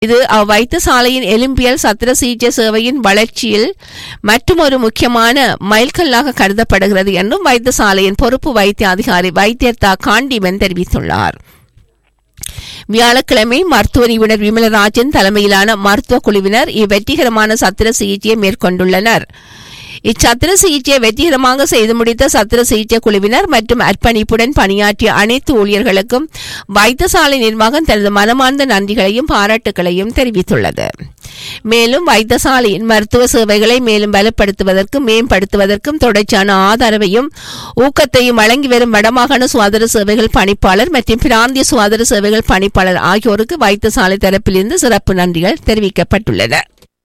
இது அவ்வைத்தியசாலையின் எலும்பியல் சத்திர சிகிச்சை சேவையின் வளர்ச்சியில் மற்றும் ஒரு முக்கியமான மைல்கல்லாக கருதப்படுகிறது என்றும் வைத்தியசாலையின் பொறுப்பு வைத்திய அதிகாரி வைத்தியர் தா காண்டிமன் தெரிவித்துள்ளார் வியாழக்கிழமை மருத்துவ நிபுணர் விமலராஜன் தலைமையிலான மருத்துவ குழுவினர் இவ்வெற்றிகரமான சத்திர சிகிச்சையை மேற்கொண்டுள்ளனர் இச்சத்திர சிகிச்சையை வெற்றிகரமாக செய்து முடித்த சத்திர சிகிச்சை குழுவினர் மற்றும் அர்ப்பணிப்புடன் பணியாற்றிய அனைத்து ஊழியர்களுக்கும் வைத்தியசாலை நிர்வாகம் தனது மனமார்ந்த நன்றிகளையும் பாராட்டுகளையும் தெரிவித்துள்ளது மேலும் வைத்தியசாலையின் மருத்துவ சேவைகளை மேலும் பலப்படுத்துவதற்கும் மேம்படுத்துவதற்கும் தொடர்ச்சியான ஆதரவையும் ஊக்கத்தையும் வழங்கி வரும் வடமாகாண சுகாதார சேவைகள் பணிப்பாளர் மற்றும் பிராந்திய சுகாதார சேவைகள் பணிப்பாளர் ஆகியோருக்கு வைத்தியசாலை தரப்பிலிருந்து சிறப்பு நன்றிகள் தெரிவிக்கப்பட்டுள்ளன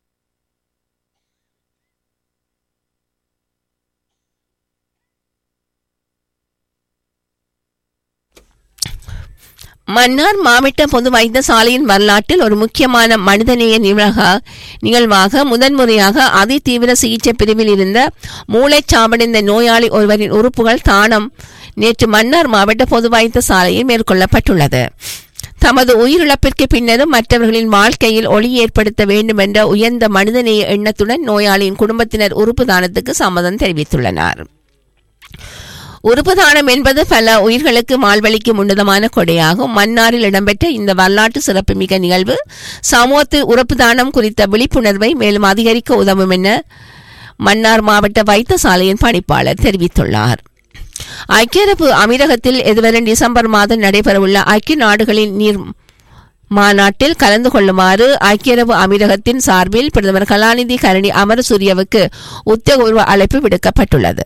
மன்னார் மாவட்ட பொது வைத்தியசாலையின் வரலாற்றில் ஒரு முக்கியமான மனிதநேய நிகழ்வாக நிகழ்வாக முதன்முறையாக அதிதீவிர சிகிச்சை பிரிவில் இருந்த மூளைச்சாவடைந்த நோயாளி ஒருவரின் உறுப்புகள் தானம் நேற்று மன்னார் மாவட்ட பொது வைத்தியசாலையில் மேற்கொள்ளப்பட்டுள்ளது தமது உயிரிழப்பிற்கு பின்னரும் மற்றவர்களின் வாழ்க்கையில் ஒளி ஏற்படுத்த வேண்டும் என்ற உயர்ந்த மனிதநேய எண்ணத்துடன் நோயாளியின் குடும்பத்தினர் உறுப்பு தானத்துக்கு சம்மதம் தெரிவித்துள்ளனர் உறுப்பு தானம் என்பது பல உயிர்களுக்கு மால்வழிக்கும் உன்னதமான கொடையாகும் மன்னாரில் இடம்பெற்ற இந்த வரலாற்று சிறப்புமிக்க நிகழ்வு சமூகத்தில் உறுப்பு தானம் குறித்த விழிப்புணர்வை மேலும் அதிகரிக்க உதவும் என மன்னார் மாவட்ட வைத்தியசாலையின் பணிப்பாளர் தெரிவித்துள்ளார் ஐக்கிய அரபு அமீரகத்தில் எதிர்வரும் டிசம்பர் மாதம் நடைபெறவுள்ள ஐக்கிய நாடுகளின் நீர் மாநாட்டில் கலந்து கொள்ளுமாறு ஐக்கிய அரபு அமீரகத்தின் சார்பில் பிரதமர் கலாநிதி கரணி அமரசூரியவுக்கு உத்தியோகபூர்வ அழைப்பு விடுக்கப்பட்டுள்ளது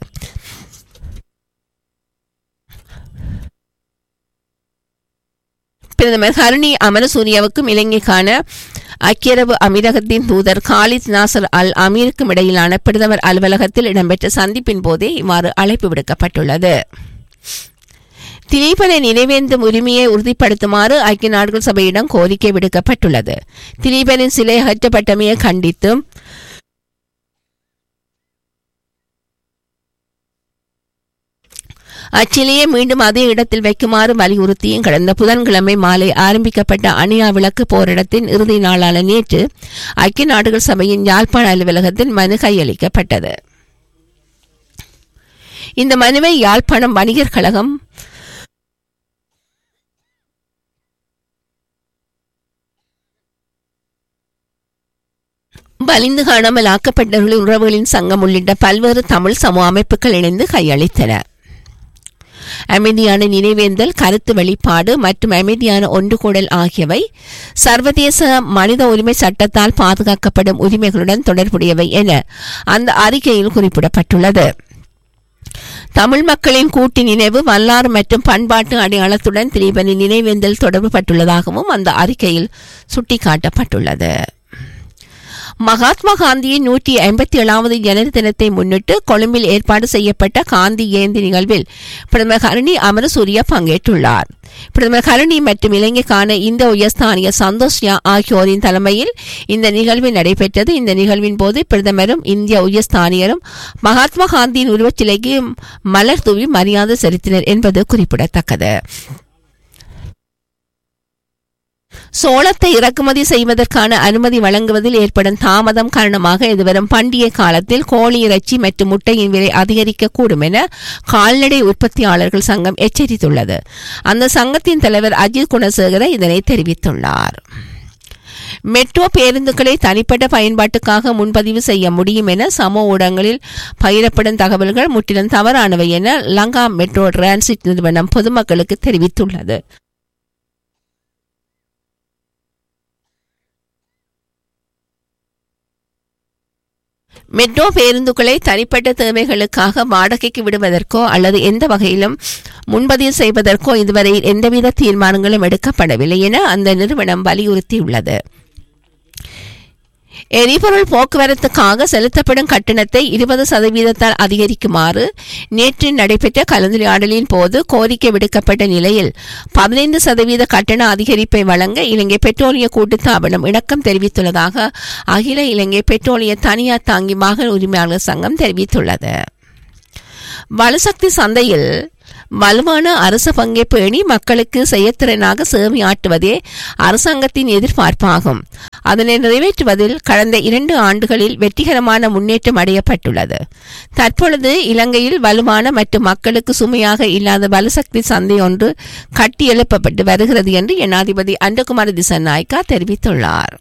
பிரதமர் ஹரணி அமரசூரியவுக்கும் இலங்கைக்கான ஐக்கிய அரபு அமீரகத்தின் தூதர் காலித் நாசர் அல் அமீருக்கும் இடையிலான பிரதமர் அலுவலகத்தில் இடம்பெற்ற சந்திப்பின் போதே இவ்வாறு அழைப்பு விடுக்கப்பட்டுள்ளது திலீபனை நினைவேந்தும் உரிமையை உறுதிப்படுத்துமாறு ஐக்கிய நாடுகள் சபையிடம் கோரிக்கை விடுக்கப்பட்டுள்ளது திலீபனின் சிலை அகற்றப்பட்டமையை கண்டித்தும் அச்சிலையை மீண்டும் அதே இடத்தில் வைக்குமாறு வலியுறுத்தியும் கடந்த புதன்கிழமை மாலை ஆரம்பிக்கப்பட்ட அணியா விளக்கு போராட்டத்தின் இறுதி நாளான நேற்று ஐக்கிய நாடுகள் சபையின் யாழ்ப்பாண அலுவலகத்தில் மனு கையளிக்கப்பட்டது இந்த மனுவை யாழ்ப்பாணம் வணிகர் கழகம் வலிந்து காணாமல் ஆக்கப்பட்டவர்களின் உறவுகளின் சங்கம் உள்ளிட்ட பல்வேறு தமிழ் சமூக அமைப்புகள் இணைந்து கையளித்தன அமைதியான நினைவேந்தல் கருத்து வெளிப்பாடு மற்றும் அமைதியான ஒன்றுகூடல் ஆகியவை சர்வதேச மனித உரிமை சட்டத்தால் பாதுகாக்கப்படும் உரிமைகளுடன் தொடர்புடையவை என அந்த அறிக்கையில் குறிப்பிடப்பட்டுள்ளது தமிழ் மக்களின் கூட்டு நினைவு வரலாறு மற்றும் பண்பாட்டு அடையாளத்துடன் திலீபனின் நினைவேந்தல் தொடர்பு பட்டுள்ளதாகவும் அந்த அறிக்கையில் சுட்டிக்காட்டப்பட்டுள்ளது மகாத்மா காந்தியின் நூற்றி ஐம்பத்தி ஏழாவது ஜனன தினத்தை முன்னிட்டு கொழும்பில் ஏற்பாடு செய்யப்பட்ட காந்தி ஜெயந்தி நிகழ்வில் பிரதமர் கருணி அமரசூரிய பங்கேற்றுள்ளார் பிரதமர் கருணி மற்றும் இலங்கைக்கான இந்த உயர்ஸ்தானிய சந்தோஷ்யா ஆகியோரின் தலைமையில் இந்த நிகழ்வு நடைபெற்றது இந்த நிகழ்வின் போது பிரதமரும் இந்திய உயர்ஸ்தானியரும் மகாத்மா காந்தியின் உருவச்சிலைக்கு மலர் தூவி மரியாதை செலுத்தினர் என்பது குறிப்பிடத்தக்கது சோளத்தை இறக்குமதி செய்வதற்கான அனுமதி வழங்குவதில் ஏற்படும் தாமதம் காரணமாக எதிர்வரும் பண்டிகை காலத்தில் கோழி இறைச்சி மற்றும் முட்டையின் விலை அதிகரிக்கக்கூடும் என கால்நடை உற்பத்தியாளர்கள் சங்கம் எச்சரித்துள்ளது அந்த சங்கத்தின் தலைவர் அஜித் குணசேகர இதனை தெரிவித்துள்ளார் மெட்ரோ பேருந்துகளை தனிப்பட்ட பயன்பாட்டுக்காக முன்பதிவு செய்ய முடியும் என சமூக ஊடகங்களில் பகிரப்படும் தகவல்கள் முற்றிலும் தவறானவை என லங்கா மெட்ரோ டிரான்சிட் நிறுவனம் பொதுமக்களுக்கு தெரிவித்துள்ளது மெட்ரோ பேருந்துகளை தனிப்பட்ட தேவைகளுக்காக வாடகைக்கு விடுவதற்கோ அல்லது எந்த வகையிலும் முன்பதிவு செய்வதற்கோ இதுவரை எந்தவித தீர்மானங்களும் எடுக்கப்படவில்லை என அந்த நிறுவனம் வலியுறுத்தியுள்ளது எரிபொருள் போக்குவரத்துக்காக செலுத்தப்படும் கட்டணத்தை இருபது சதவீதத்தால் அதிகரிக்குமாறு நேற்று நடைபெற்ற கலந்துரையாடலின் போது கோரிக்கை விடுக்கப்பட்ட நிலையில் பதினைந்து சதவீத கட்டண அதிகரிப்பை வழங்க இலங்கை பெட்ரோலிய கூட்டுத்தாபனம் இணக்கம் தெரிவித்துள்ளதாக அகில இலங்கை பெட்ரோலிய தனியார் தாங்கி வாகன உரிமையாளர் சங்கம் தெரிவித்துள்ளது வலுசக்தி சந்தையில் வலுவான அரச பங்கை பேணி மக்களுக்கு செயற்திறனாக சேவையாற்றுவதே அரசாங்கத்தின் எதிர்பார்ப்பாகும் அதனை நிறைவேற்றுவதில் கடந்த இரண்டு ஆண்டுகளில் வெற்றிகரமான முன்னேற்றம் அடையப்பட்டுள்ளது தற்பொழுது இலங்கையில் வலுவான மற்றும் மக்களுக்கு சுமையாக இல்லாத பலசக்தி சந்தை ஒன்று கட்டியெழுப்பப்பட்டு வருகிறது என்று ஜனாதிபதி அண்டகுமார திசநாயக்கா தெரிவித்துள்ளார்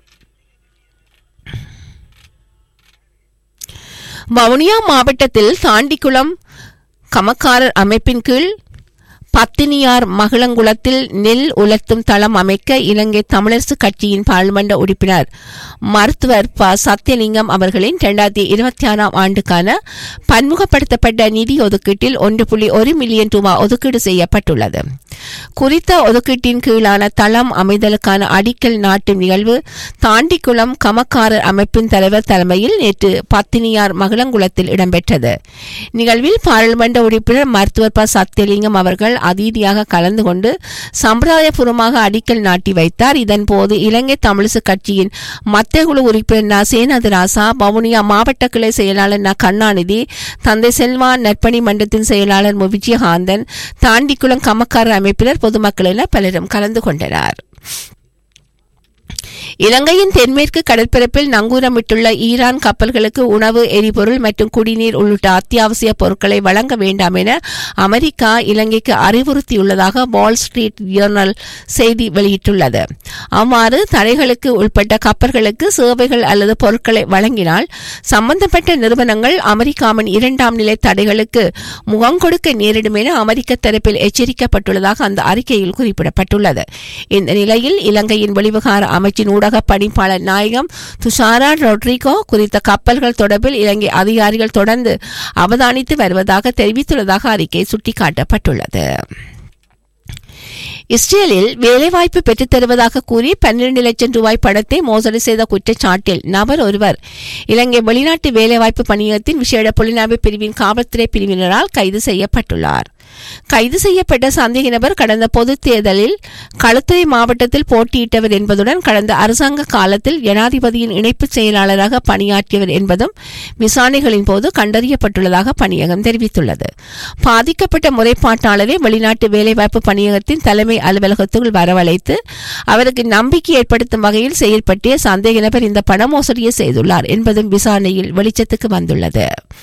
வவுனியா மாவட்டத்தில் தாண்டிக்குளம் கமக்காரர் அமைப்பின் கீழ் பத்தினியார் மகளங்குளத்தில் நெல் உலர்த்தும் தளம் அமைக்க இலங்கை தமிழரசு கட்சியின் பாராளுமன்ற உறுப்பினர் மருத்துவர் ப சத்தியலிங்கம் அவர்களின் இரண்டாயிரத்தி இருபத்தி ஆறாம் ஆண்டுக்கான பன்முகப்படுத்தப்பட்ட நிதி ஒதுக்கீட்டில் ஒன்று புள்ளி ஒரு மில்லியன் ரூபாய் ஒதுக்கீடு செய்யப்பட்டுள்ளது குறித்த ஒதுக்கீட்டின் கீழான தளம் அமைதலுக்கான அடிக்கல் நாட்டும் நிகழ்வு தாண்டிக்குளம் கமக்காரர் அமைப்பின் தலைவர் தலைமையில் நேற்று பத்தினியார் மகளங்குளத்தில் இடம்பெற்றது நிகழ்வில் பாராளுமன்ற உறுப்பினர் மருத்துவர் ப சத்தியலிங்கம் அவர்கள் அதீதியாக கலந்து கொண்டு சம்பிரதாயபூர்வமாக அடிக்கல் நாட்டி வைத்தார் இதன்போது இலங்கை தமிழிசு கட்சியின் மத்திய குழு உறுப்பினர் ந சேனது ராசா வவுனியா மாவட்ட கிளை செயலாளர் ந கருணாநிதி தந்தை செல்வா நற்பணி மன்றத்தின் செயலாளர் மு விஜயகாந்தன் தாண்டிக்குளம் கமக்காரர் அமைப்பினர் பொதுமக்கள் என பலரும் கலந்து கொண்டனர் இலங்கையின் தென்மேற்கு கடற்பரப்பில் நங்கூரமிட்டுள்ள ஈரான் கப்பல்களுக்கு உணவு எரிபொருள் மற்றும் குடிநீர் உள்ளிட்ட அத்தியாவசிய பொருட்களை வழங்க வேண்டாம் என அமெரிக்கா இலங்கைக்கு அறிவுறுத்தியுள்ளதாக வால் ஸ்ட்ரீட் ஜேர்னல் செய்தி வெளியிட்டுள்ளது அவ்வாறு தடைகளுக்கு உட்பட்ட கப்பல்களுக்கு சேவைகள் அல்லது பொருட்களை வழங்கினால் சம்பந்தப்பட்ட நிறுவனங்கள் அமெரிக்காவின் இரண்டாம் நிலை தடைகளுக்கு முகம் கொடுக்க நேரிடும் என அமெரிக்க தரப்பில் எச்சரிக்கப்பட்டுள்ளதாக அந்த அறிக்கையில் குறிப்பிடப்பட்டுள்ளது இந்த நிலையில் இலங்கையின் வெளிவிகார அமைச்சின் ஊடக பணிப்பாளர் நாயகம் துஷாரா ரொட்ரிகோ குறித்த கப்பல்கள் தொடர்பில் இலங்கை அதிகாரிகள் தொடர்ந்து அவதானித்து வருவதாக தெரிவித்துள்ளதாக அறிக்கை சுட்டிக்காட்டப்பட்டுள்ளது இஸ்ரேலில் வேலைவாய்ப்பு பெற்றுத் தருவதாக கூறி பன்னிரண்டு லட்சம் ரூபாய் பணத்தை மோசடி செய்த குற்றச்சாட்டில் நபர் ஒருவர் இலங்கை வெளிநாட்டு வேலைவாய்ப்பு பணியகத்தின் விசேட புலனாய்வு பிரிவின் காவல்துறை பிரிவினரால் கைது செய்யப்பட்டுள்ளார் கைது செய்யப்பட்ட சந்தேக நபர் கடந்த பொதுத் தேர்தலில் களுத்துறை மாவட்டத்தில் போட்டியிட்டவர் என்பதுடன் கடந்த அரசாங்க காலத்தில் ஜனாதிபதியின் இணைப்பு செயலாளராக பணியாற்றியவர் என்பதும் விசாரணைகளின் போது கண்டறியப்பட்டுள்ளதாக பணியகம் தெரிவித்துள்ளது பாதிக்கப்பட்ட முறைப்பாட்டாளரை வெளிநாட்டு வேலைவாய்ப்பு பணியகத்தின் தலைமை அலுவலகத்துக்குள் வரவழைத்து அவருக்கு நம்பிக்கை ஏற்படுத்தும் வகையில் செயல்பட்டிய சந்தேக நபர் இந்த பண மோசடியை செய்துள்ளார் என்பதும் விசாரணையில் வெளிச்சத்துக்கு வந்துள்ளது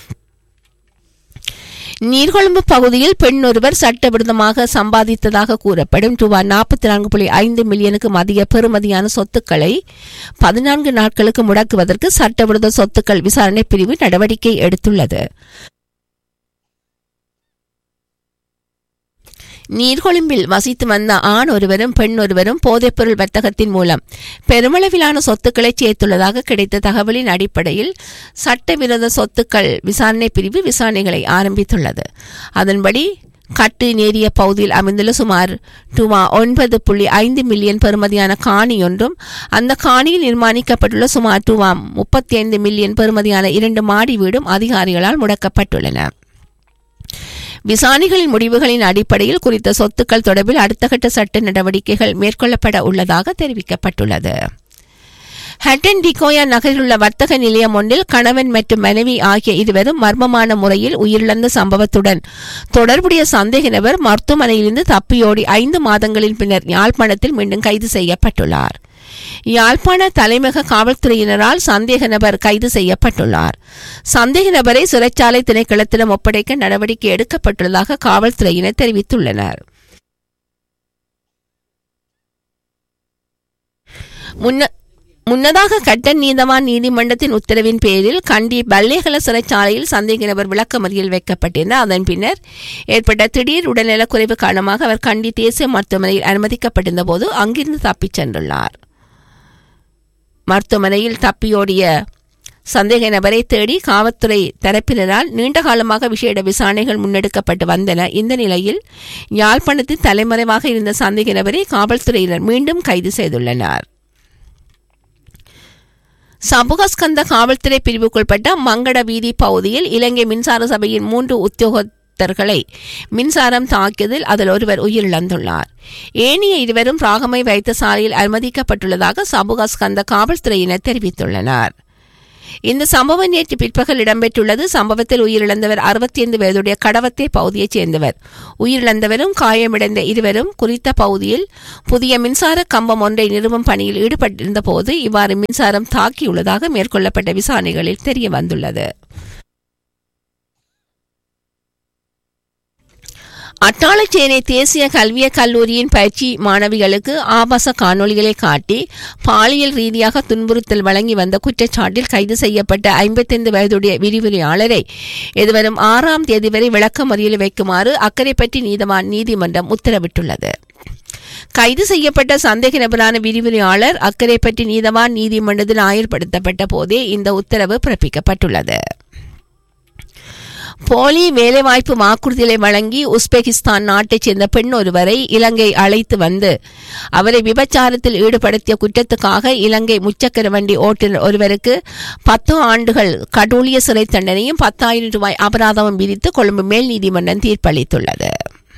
நீர்கொழும்பு பகுதியில் பெண் ஒருவர் சட்டவிரோதமாக சம்பாதித்ததாக கூறப்படும் ரூபாய் நாற்பத்தி நான்கு புள்ளி ஐந்து மில்லியனுக்கும் அதிக பெறுமதியான சொத்துக்களை பதினான்கு நாட்களுக்கு முடக்குவதற்கு சட்டவிரோத சொத்துக்கள் விசாரணை பிரிவு நடவடிக்கை எடுத்துள்ளது நீர்கொழும்பில் வசித்து வந்த ஆண் ஒருவரும் பெண் ஒருவரும் போதைப்பொருள் வர்த்தகத்தின் மூலம் பெருமளவிலான சொத்துக்களை சேர்த்துள்ளதாக கிடைத்த தகவலின் அடிப்படையில் சட்டவிரோத சொத்துக்கள் விசாரணை பிரிவு விசாரணைகளை ஆரம்பித்துள்ளது அதன்படி கட்டு நேரிய பகுதியில் அமைந்துள்ள சுமார் டுமா ஒன்பது புள்ளி ஐந்து மில்லியன் பெறுமதியான காணி ஒன்றும் அந்த காணியில் நிர்மாணிக்கப்பட்டுள்ள சுமார் டுவா முப்பத்தி ஐந்து மில்லியன் பெறுமதியான இரண்டு மாடி வீடும் அதிகாரிகளால் முடக்கப்பட்டுள்ளன விசாரணைகளின் முடிவுகளின் அடிப்படையில் குறித்த சொத்துக்கள் தொடர்பில் அடுத்த கட்ட சட்ட நடவடிக்கைகள் மேற்கொள்ளப்பட உள்ளதாக தெரிவிக்கப்பட்டுள்ளது ஹட்டன் டிகோயா நகரில் உள்ள வர்த்தக நிலையம் ஒன்றில் கணவன் மற்றும் மனைவி ஆகிய இருவரும் மர்மமான முறையில் உயிரிழந்த சம்பவத்துடன் தொடர்புடைய சந்தேக நபர் மருத்துவமனையிலிருந்து தப்பியோடி ஐந்து மாதங்களின் பின்னர் யாழ்ப்பாணத்தில் மீண்டும் கைது செய்யப்பட்டுள்ளார் யாழ்ப்பாண தலைமக காவல்துறையினரால் சந்தேக நபர் கைது செய்யப்பட்டுள்ளார் சந்தேக நபரை சிறைச்சாலை திணைக்களத்திடம் ஒப்படைக்க நடவடிக்கை எடுக்கப்பட்டுள்ளதாக காவல்துறையினர் தெரிவித்துள்ளனர் முன்ன முன்னதாக கட்டன் நீதவான் நீதிமன்றத்தின் உத்தரவின் பேரில் கண்டி பல்லேகல சிறைச்சாலையில் சந்தேக நபர் விளக்கமறியல் வைக்கப்பட்டிருந்தார் அதன் பின்னர் ஏற்பட்ட திடீர் உடல்நலக் குறைவு காரணமாக அவர் கண்டி தேசிய மருத்துவமனையில் அனுமதிக்கப்பட்டிருந்த போது அங்கிருந்து தப்பிச் சென்றுள்ளார் மருத்துவமனையில் தப்பியோடிய சந்தேக நபரை தேடி காவல்துறை தரப்பினரால் நீண்ட காலமாக விசேட விசாரணைகள் முன்னெடுக்கப்பட்டு வந்தன இந்த நிலையில் யாழ்ப்பாணத்தில் தலைமறைவாக இருந்த சந்தேக நபரை காவல்துறையினர் மீண்டும் கைது செய்துள்ளனர் சமூகஸ்கந்த காவல்துறை பிரிவுக்குட்பட்ட மங்கட வீதி பகுதியில் இலங்கை மின்சார சபையின் மூன்று உத்தியோகத்தர்களை மின்சாரம் தாக்கியதில் அதில் ஒருவர் உயிரிழந்துள்ளார் ஏனைய இருவரும் ராகமை வைத்த சாலையில் அனுமதிக்கப்பட்டுள்ளதாக சமூகஸ்கந்த காவல்துறையினர் தெரிவித்துள்ளனர் இந்த சம்பவம் நேற்று பிற்பகல் இடம்பெற்றுள்ளது சம்பவத்தில் உயிரிழந்தவர் அறுபத்தி ஐந்து வயதுடைய கடவத்தை பகுதியைச் சேர்ந்தவர் உயிரிழந்தவரும் காயமடைந்த இருவரும் குறித்த பகுதியில் புதிய மின்சார கம்பம் ஒன்றை நிறுவும் பணியில் ஈடுபட்டிருந்த போது இவ்வாறு மின்சாரம் தாக்கியுள்ளதாக மேற்கொள்ளப்பட்ட விசாரணைகளில் தெரிய வந்துள்ளது அட்டாளச்சேனை தேசிய கல்விய கல்லூரியின் பயிற்சி மாணவிகளுக்கு ஆபாச காணொளிகளை காட்டி பாலியல் ரீதியாக துன்புறுத்தல் வழங்கி வந்த குற்றச்சாட்டில் கைது செய்யப்பட்ட ஐம்பத்தைந்து வயதுடைய விரிவுரையாளரை எதிர்வரும் ஆறாம் தேதி வரை விளக்கமறியலில் வைக்குமாறு அக்கரைப்பற்றி நீதவான் நீதிமன்றம் உத்தரவிட்டுள்ளது கைது செய்யப்பட்ட சந்தேக நபரான விரிவுரையாளர் அக்கரைப்பற்றி நீதவான் நீதிமன்றத்தில் ஆயர்படுத்தப்பட்ட போதே இந்த உத்தரவு பிறப்பிக்கப்பட்டுள்ளது போலி வேலைவாய்ப்பு வாக்குறுதிகளை வழங்கி உஸ்பெகிஸ்தான் நாட்டைச் சேர்ந்த பெண் ஒருவரை இலங்கை அழைத்து வந்து அவரை விபச்சாரத்தில் ஈடுபடுத்திய குற்றத்துக்காக இலங்கை முச்சக்கர வண்டி ஓட்டுநர் ஒருவருக்கு பத்து ஆண்டுகள் கடூழிய சிறை தண்டனையும் பத்தாயிரம் ரூபாய் அபராதமும் விதித்து கொழும்பு மேல் நீதிமன்றம் தீர்ப்பளித்துள்ளது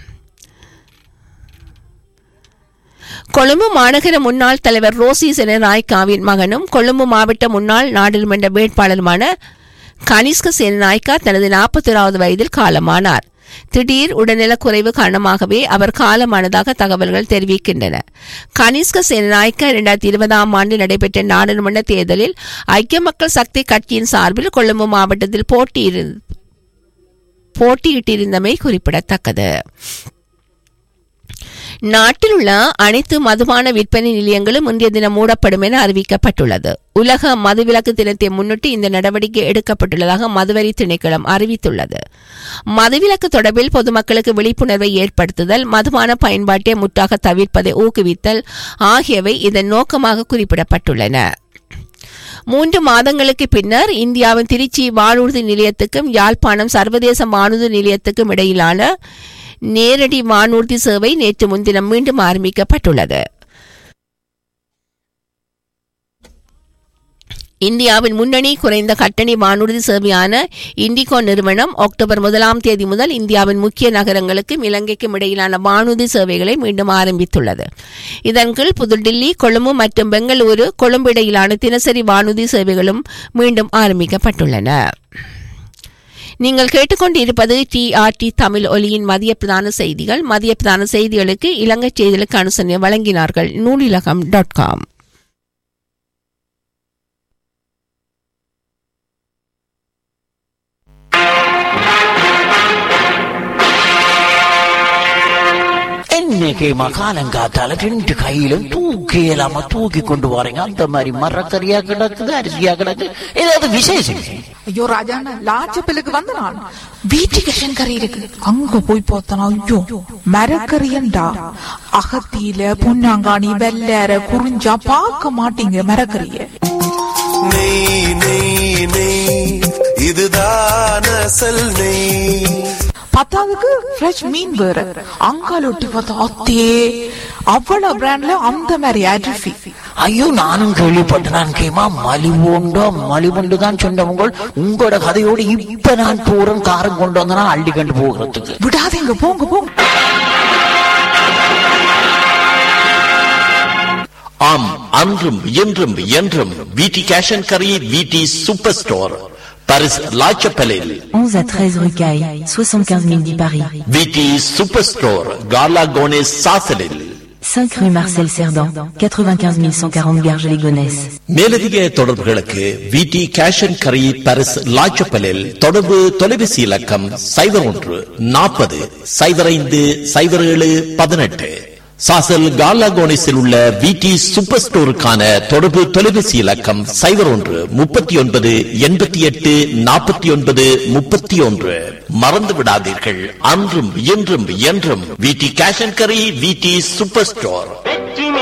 கொழும்பு மாநகர முன்னாள் தலைவர் ரோசி செனநாய்க்காவின் மகனும் கொழும்பு மாவட்ட முன்னாள் நாடாளுமன்ற வேட்பாளருமான கனிஷ்க சேனநாய்க்கா தனது நாற்பத்தோராவது வயதில் காலமானார் திடீர் உடல்நலக்குறைவு காரணமாகவே அவர் காலமானதாக தகவல்கள் தெரிவிக்கின்றன கனிஷ்க சேனநாயக்க இரண்டாயிரத்தி இருபதாம் ஆண்டு நடைபெற்ற நாடாளுமன்ற தேர்தலில் ஐக்கிய மக்கள் சக்தி கட்சியின் சார்பில் கொழும்பு மாவட்டத்தில் போட்டியிரு போட்டியிட்டிருந்தமை குறிப்பிடத்தக்கது நாட்டில் உள்ள அனைத்து மதுபான விற்பனை நிலையங்களும் இன்றைய தினம் மூடப்படும் என அறிவிக்கப்பட்டுள்ளது உலக மதுவிலக்கு தினத்தை முன்னிட்டு இந்த நடவடிக்கை எடுக்கப்பட்டுள்ளதாக மதுவரி திணைக்களம் அறிவித்துள்ளது மதுவிலக்கு தொடர்பில் பொதுமக்களுக்கு விழிப்புணர்வை ஏற்படுத்துதல் மதுபான பயன்பாட்டை முற்றாக தவிர்ப்பதை ஊக்குவித்தல் ஆகியவை இதன் நோக்கமாக குறிப்பிடப்பட்டுள்ளன மூன்று மாதங்களுக்கு பின்னர் இந்தியாவின் திருச்சி வானூர்தி நிலையத்துக்கும் யாழ்ப்பாணம் சர்வதேச வானூர்தி நிலையத்துக்கும் இடையிலான நேரடி வானூர்தி சேவை நேற்று முன்தினம் மீண்டும் ஆரம்பிக்கப்பட்டுள்ளது இந்தியாவின் முன்னணி குறைந்த கட்டணி வானூர்தி சேவையான இண்டிகோ நிறுவனம் அக்டோபர் முதலாம் தேதி முதல் இந்தியாவின் முக்கிய நகரங்களுக்கும் இலங்கைக்கும் இடையிலான வானூர்தி சேவைகளை மீண்டும் ஆரம்பித்துள்ளது இதன் கீழ் புதுடில்லி கொழும்பு மற்றும் பெங்களூரு கொழும்பு இடையிலான தினசரி வானூர்தி சேவைகளும் மீண்டும் ஆரம்பிக்கப்பட்டுள்ளன நீங்கள் கேட்டுக்கொண்டிருப்பது டிஆர்டி தமிழ் ஒலியின் மதிய பிரதான செய்திகள் மதிய பிரதான செய்திகளுக்கு இலங்கை செய்திகளுக்கு அனுசரணை வழங்கினார்கள் நூலிலகம் டாட் காம் இன்னைக்கு மகாலங்காத்தால ரெண்டு கையிலும் தூக்கி இல்லாம தூக்கி கொண்டு வரீங்க அந்த மாதிரி மரக்கறியா கிடக்குது அரிசியா கிடக்கு ஏதாவது விசேஷம் ஐயோ ராஜாண்ணா லாச்சப்பிலுக்கு வந்த நான் வீட்டுக்கு கறி இருக்கு அங்க போய் பார்த்தனா ஐயோ மரக்கறியண்டா அகத்தியில பொன்னாங்காணி வெள்ளேற குறிஞ்சா பார்க்க மாட்டீங்க மரக்கறிய நெய் நெய் நெய் இதுதான் அசல் நெய் பத்தாவதுக்கு ஃப்ரெஷ் மீன் வேற அங்கால ஒட்டி பார்த்தா அத்தே அவ்வளவு பிராண்ட்ல அந்த மாதிரி அரிசி ஐயோ நானும் கேள்விப்பட்டேன் கேமா மலிவுண்டோ மலிவுண்டு தான் சொன்னவங்க உங்களோட கதையோடு இப்ப நான் போறேன் காரம் கொண்டு வந்தனா அள்ளி கண்டு போகிறதுக்கு விடாதீங்க போங்க போங்க ஆம் அன்றும் இன்றும் என்றும் விடி கேஷ் அண்ட் கரி விடி சூப்பர் ஸ்டோர் பாரிஸ் லாச்சப்பலில் 11 à 13 rue Caille, 75 010 Paris. விடி சூப்பர் ஸ்டோர் காலா கோனேஸ் சாசலில் 5 rue Marcel Cerdan, 95 140 Garges-les-Gonesse. மேலதிக தொடர்புகளுக்கு விடி கேஷ் அண்ட் கரி பாரிஸ் லாச்சப்பலில் தொடர்பு தொலைபேசி இலக்கம் சைபர் ஒன்று நாற்பது சைபர் ஐந்து சைபர் ஏழு பதினெட்டு சாசல் காலாகோனிஸில் உள்ள விடி சூப்பர் ஸ்டோருக்கான தொடர்பு தொலைபேசி இலக்கம் சைபர் ஒன்று முப்பத்தி ஒன்பது எண்பத்தி எட்டு நாற்பத்தி ஒன்பது முப்பத்தி ஒன்று மறந்து விடாதீர்கள் அன்றும் இன்றும் என்றும் விடி கேஷ் அண்ட் கரி விடி சூப்பர் ஸ்டோர்